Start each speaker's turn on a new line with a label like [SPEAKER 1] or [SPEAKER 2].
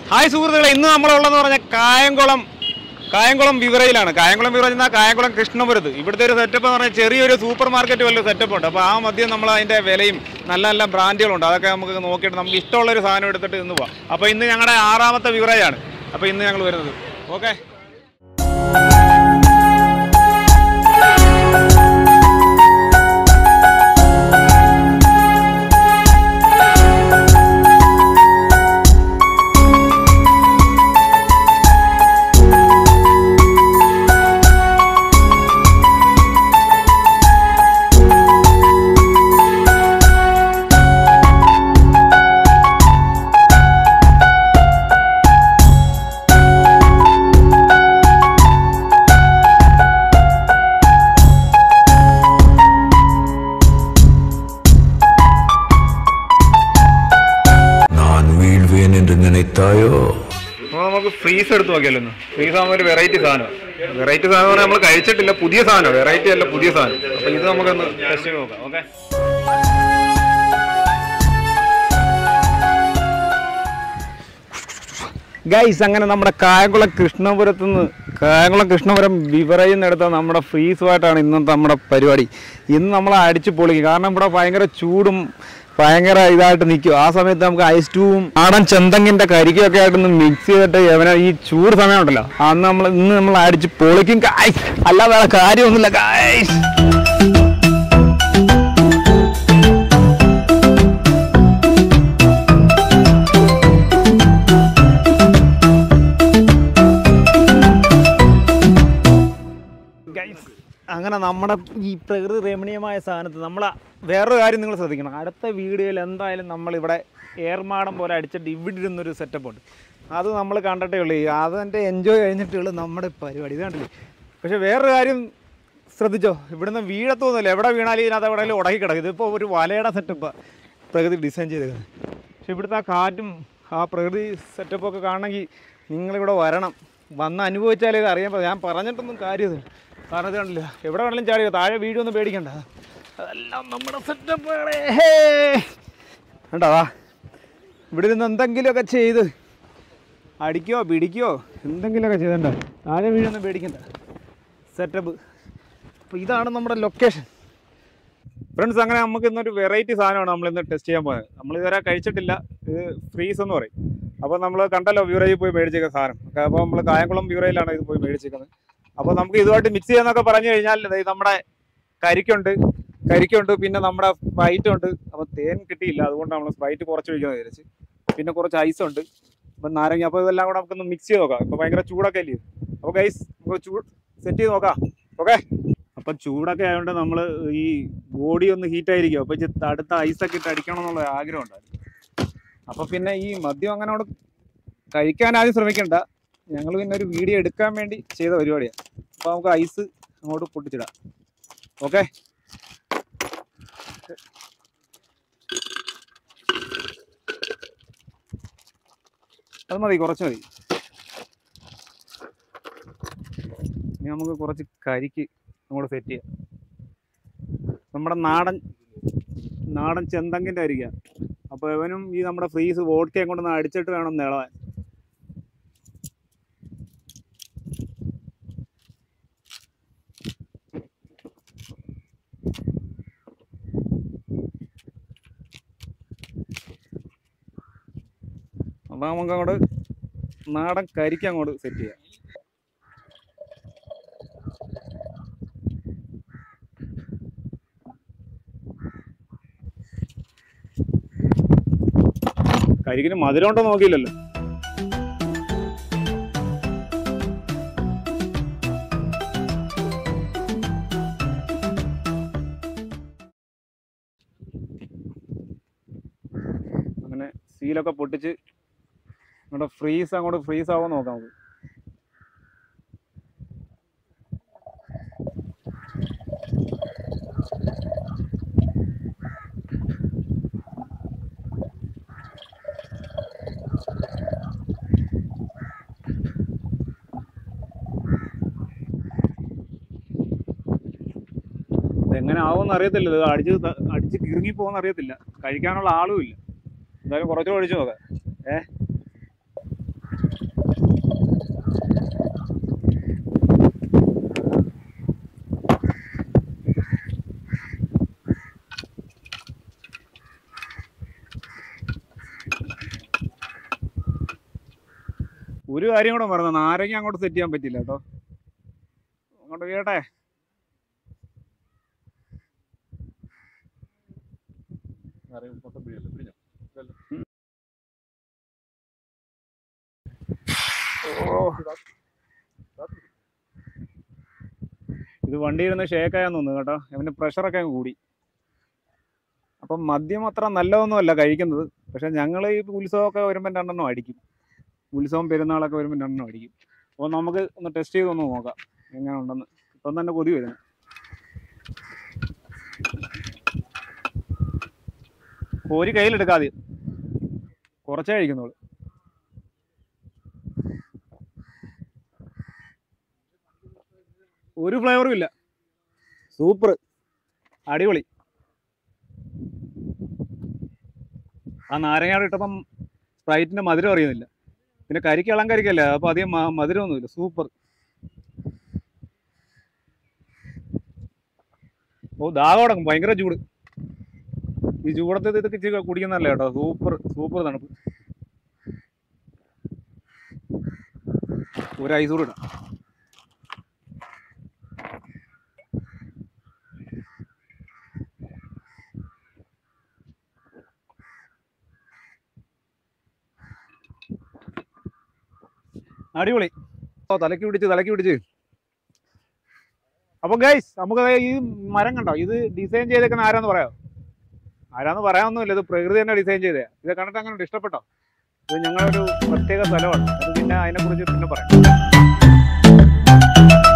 [SPEAKER 1] hi സുഹൃത്തുക്കളെ ഇന്ന് നമ്മളുള്ളതെന്ന് പറഞ്ഞാൽ കായംകുളം കായംകുളം വിവരയിലാണ് കായംകുളം വിവര എന്നാൽ കായംകുളം കൃഷ്ണപുരത്ത് ഇവിടുത്തെ ഒരു സെറ്റപ്പ് എന്ന് പറഞ്ഞാൽ ചെറിയൊരു സൂപ്പർ മാർക്കറ്റ് വല്ല സെറ്റപ്പ് ഉണ്ട് അപ്പോൾ ആ മധ്യം നമ്മൾ അതിൻ്റെ വിലയും നല്ല നല്ല ബ്രാൻഡുകളുണ്ട് അതൊക്കെ നമുക്ക് നോക്കിയിട്ട് നമുക്ക് ഇഷ്ടമുള്ള ഒരു സാധനം എടുത്തിട്ട് ഇന്ന് പോവാം അപ്പോൾ ഇന്ന് ഞങ്ങളുടെ ആറാമത്തെ വിവരയാണ് അപ്പോൾ ഇന്ന് ഞങ്ങൾ വരുന്നത് ഓക്കെ
[SPEAKER 2] நான் வீழ்வேன் என்று நினைத்தாயோ
[SPEAKER 1] അപ്പോൾ നമുക്ക് ഫ്രീസ് എടുത്ത് നോക്കിയല്ലോ ഒന്ന് ഫ്രീസ് ആകുമ്പോൾ ഒരു വെറൈറ്റി സാധനം വെറൈറ്റി സാധനം പറഞ്ഞാൽ നമ്മൾ കഴിച്ചിട്ടില്ല പുതിയ സാധനം വെറൈറ്റി അല്ല പുതിയ സാധനം അപ്പോൾ ഇത് നമുക്കൊന്ന് ടെസ്റ്റ് ചെയ്ത് നോക്കാം ഓക്കെ ഗൈസ് അങ്ങനെ നമ്മുടെ കായംകുളം കൃഷ്ണപുരത്ത് നിന്ന് കായംകുളം കൃഷ്ണപുരം വിവറയുന്നെടുത്ത നമ്മുടെ ഫ്രീസുമായിട്ടാണ് ഇന്നത്തെ നമ്മുടെ പരിപാടി ഇന്ന് നമ്മൾ അടിച്ചു പൊളിക്കും കാരണം ഇവിടെ ഭയങ്കര ചൂടും ഭയങ്കര ഇതായിട്ട് നിൽക്കും ആ സമയത്ത് നമുക്ക് ഐസ് ട്യൂബും നാടൻ ചെന്തങ്ങിൻ്റെ കരിക്കൊക്കെ ആയിട്ടൊന്ന് മിക്സ് ചെയ്തിട്ട് എവനെ ഈ ചൂട് സമയമുണ്ടല്ലോ അന്ന് നമ്മൾ ഇന്ന് നമ്മൾ അടിച്ച് പൊളിക്കും ഗൈസ് അല്ല വേറെ കാര്യമൊന്നുമില്ല ഗൈസ് ഗൈസ് അങ്ങനെ നമ്മുടെ ഈ പ്രകൃതി രമണീയമായ സാധനത്ത് നമ്മൾ വേറൊരു കാര്യം നിങ്ങൾ ശ്രദ്ധിക്കണം അടുത്ത വീഡിയോയിൽ എന്തായാലും നമ്മളിവിടെ ഏർമാടം പോലെ അടിച്ചിട്ട് ഇവിടെ ഇരുന്നൊരു സെറ്റപ്പ് ഉണ്ട് അത് നമ്മൾ കണ്ടിട്ടേ ഉള്ളൂ അതിൻ്റെ എൻജോയ് കഴിഞ്ഞിട്ടുള്ളൂ നമ്മുടെ പരിപാടി ഇത് കണ്ടില്ലേ പക്ഷേ വേറൊരു കാര്യം ശ്രദ്ധിച്ചോ ഇവിടുന്ന് വീഴത്തൊന്നുമില്ല എവിടെ വീണാലും ഇതിനകത്ത് എവിടെയെങ്കിലും ഉടക്കി കിടക്കും ഇതിപ്പോൾ ഒരു വലയുടെ സെറ്റപ്പാണ് പ്രകൃതി ഡിസൈൻ ചെയ്തേക്കുന്നത് പക്ഷെ ഇവിടുത്തെ ആ കാറ്റും ആ പ്രകൃതി സെറ്റപ്പൊക്കെ കാണണമെങ്കിൽ നിങ്ങളിവിടെ വരണം വന്ന് അനുഭവിച്ചാലേ ഇത് അറിയാൻ പറ്റും ഞാൻ പറഞ്ഞിട്ടൊന്നും കാര്യമില്ല കാരണം ഇത് കണ്ടില്ല എവിടെ വേണമെങ്കിലും ചാടിയോ താഴെ വീഴൊന്നും പേടിക്കണ്ട അതെല്ലാം നമ്മുടെ സെറ്റപ്പുകളെ കണ്ടോ ഇവിടെ നിന്ന് എന്തെങ്കിലുമൊക്കെ ചെയ്ത് അടിക്കോ പിടിക്കോ എന്തെങ്കിലുമൊക്കെ ചെയ്തണ്ട താഴെ വീഴൊന്നും പേടിക്കണ്ട സെറ്റപ്പ് അപ്പോൾ ഇതാണ് നമ്മുടെ ലൊക്കേഷൻ ഫ്രണ്ട്സ് അങ്ങനെ നമുക്ക് ഇന്നൊരു വെറൈറ്റി സാധനമാണ് നമ്മൾ ഇന്ന് ടെസ്റ്റ് ചെയ്യാൻ പോയത് നമ്മൾ ഇതുവരെ കഴിച്ചിട്ടില്ല ഇത് ഫ്രീസ് എന്ന് പറയും അപ്പോൾ നമ്മൾ കണ്ടല്ലോ വ്യൂറയിൽ പോയി മേടിച്ചേക്കുന്ന സാധനം ഒക്കെ അപ്പോൾ നമ്മൾ കായംകുളം വ്യൂറയിലാണ് ഇത് പോയി മേടിച്ചേക്കുന്നത് അപ്പോൾ നമുക്ക് ഇതുമായിട്ട് മിക്സ് ചെയ്യാന്നൊക്കെ പറഞ്ഞു കഴിഞ്ഞാൽ ദേ നമ്മുടെ കരിക്കുണ്ട് കരിക്കുണ്ട് പിന്നെ നമ്മുടെ സ്പ്രൈറ്റ് ഉണ്ട് അപ്പോൾ തേൻ കിട്ടിയില്ല അതുകൊണ്ട് നമ്മൾ സ്പ്രൈറ്റ് കുറച്ച് ഒഴിക്കുന്നത് വിചാരിച്ച് പിന്നെ കുറച്ച് ഐസ് ഉണ്ട് അപ്പം നാരങ്ങ അപ്പോൾ ഇതെല്ലാം കൂടെ നമുക്കൊന്ന് മിക്സ് ചെയ്ത് നോക്കാം ഇപ്പോൾ ഭയങ്കര ചൂടൊക്കെ അല്ലേ അപ്പോൾ ഗൈസ് നമുക്ക് ചൂട് സെറ്റ് ചെയ്ത് നോക്കാം ഓക്കെ അപ്പം ചൂടൊക്കെ ആയതുകൊണ്ട് നമ്മൾ ഈ ബോഡി ഒന്ന് ഹീറ്റ് ആയിരിക്കും അപ്പോൾ ഇച്ചിരി തടുത്ത ഐസൊക്കെ ഇട്ട് അടിക്കണം എന്നുള്ള ആഗ്രഹം ഉണ്ടായിരുന്നു അപ്പോൾ പിന്നെ ഈ മദ്യം അങ്ങനെ അവിടെ കഴിക്കാൻ ആദ്യം ശ്രമിക്കണ്ട ഞങ്ങൾ പിന്നെ ഒരു വീഡിയോ എടുക്കാൻ വേണ്ടി ചെയ്ത പരിപാടിയാണ് അപ്പോൾ നമുക്ക് ഐസ് അങ്ങോട്ട് പൊട്ടിച്ചിടാം ഓക്കെ അത് മതി കുറച്ച് മതി ഇനി നമുക്ക് കുറച്ച് കരിക്ക് അങ്ങോട്ട് സെറ്റ് ചെയ്യാം നമ്മുടെ നാടൻ നാടൻ ചെന്തങ്കിൻ്റെ അരിക്കാം അപ്പോൾ ഇവനും ഈ നമ്മുടെ ഫ്രീസ് വോഡ്ക്കയും കൊണ്ടൊന്ന് അടിച്ചിട്ട് വേണം നിളവാൻ അപ്പോൾ നമുക്ക് അങ്ങോട്ട് നാടൻ കരിക്ക് അങ്ങോട്ട് സെറ്റ് ചെയ്യാം കരിക്കിന് മധുരം ഉണ്ടോ നോക്കിയില്ലല്ലോ അങ്ങനെ സീലൊക്കെ പൊട്ടിച്ച് അങ്ങോട്ട് ഫ്രീസ് അങ്ങോട്ട് ഫ്രീസ് ആവുമോ നോക്കാം നമുക്ക് എങ്ങനെ ആവുമെന്ന് അറിയത്തില്ല ഇത് അടിച്ച് ത- അടിച്ച് കിറങ്ങി പോകുമെന്ന് അറിയത്തില്ല കഴിക്കാനുള്ള ആളും ഇല്ല എന്തായാലും കുറച്ചുകൂടെ ഒഴിച്ചു നോക്കാം ഏ ഒരു കാര്യം കൂടെ പറഞ്ഞു നാരങ്ങ അങ്ങോട്ട് സെറ്റ് ചെയ്യാൻ പറ്റില്ല കേട്ടോ അങ്ങോട്ട് വീഴട്ടെ ഓ ഇത് വണ്ടി ഇരുന്ന് ഷേക്കായാന്ന് തോന്നുന്നു കേട്ടോ അവൻ്റെ പ്രഷറൊക്കെ അങ്ങ് കൂടി അപ്പം മദ്യം അത്ര നല്ലതൊന്നുമല്ല കഴിക്കുന്നത് പക്ഷെ ഞങ്ങൾ ഈ ഉത്സവമൊക്കെ വരുമ്പോൾ രണ്ടെണ്ണം അടിക്കും ഉത്സവം പെരുന്നാളൊക്കെ വരുമ്പോൾ രണ്ടെണ്ണം അടിക്കും അപ്പോൾ നമുക്ക് ഒന്ന് ടെസ്റ്റ് ചെയ്തൊന്ന് നോക്കാം എങ്ങനെ ഉണ്ടെന്ന് ഇപ്പം തന്നെ കൊതി വരുന്നു കോരി കയ്യിലെടുക്കാതെ കുറച്ചേ കഴിക്കുന്നുള്ളൂ ഒരു ഫ്ലേവറും ഇല്ല സൂപ്പർ അടിപൊളി ആ നാരങ്ങയോട് ഇട്ടപ്പം സ്പ്രൈറ്റിന്റെ മധുരം അറിയുന്നില്ല പിന്നെ കരിക്ക് ഇളം കരിക്കല്ല അപ്പോൾ അധികം മ- മധുരമൊന്നുമില്ല സൂപ്പർ ഓ ദാഹം അടങ്ങും ഭയങ്കര ചൂട് ഈ ചൂടത്ത് ഇതൊക്കെ ഇച്ചിരി കുടിക്കുന്നതല്ല കേട്ടോ സൂപ്പർ സൂപ്പർ തണുപ്പ് ഒരു ഐസ് കൂടെ ഇടാം അടിപൊളി ഓ തലക്ക് പിടിച്ച് തലക്ക് പിടിച്ച് അപ്പൊ ഗൈസ് നമുക്ക് ദേ ഈ മരം കണ്ടോ ഇത് ഡിസൈൻ ചെയ്തേക്കുന്ന ആരാന്ന് പറയാം ആരാന്ന് പറയാനൊന്നുമില്ല ഇത് പ്രകൃതി തന്നെ ഡിസൈൻ ചെയ്തേ ഇത് കണ്ടിട്ട് അങ്ങനെ ഇഷ്ടപ്പെട്ടോ ഇത് ഞങ്ങളൊരു പ്രത്യേക സ്ഥലമാണ് അത് പിന്നെ അതിനെക്കുറിച്ച് പിന്നെ പറയാം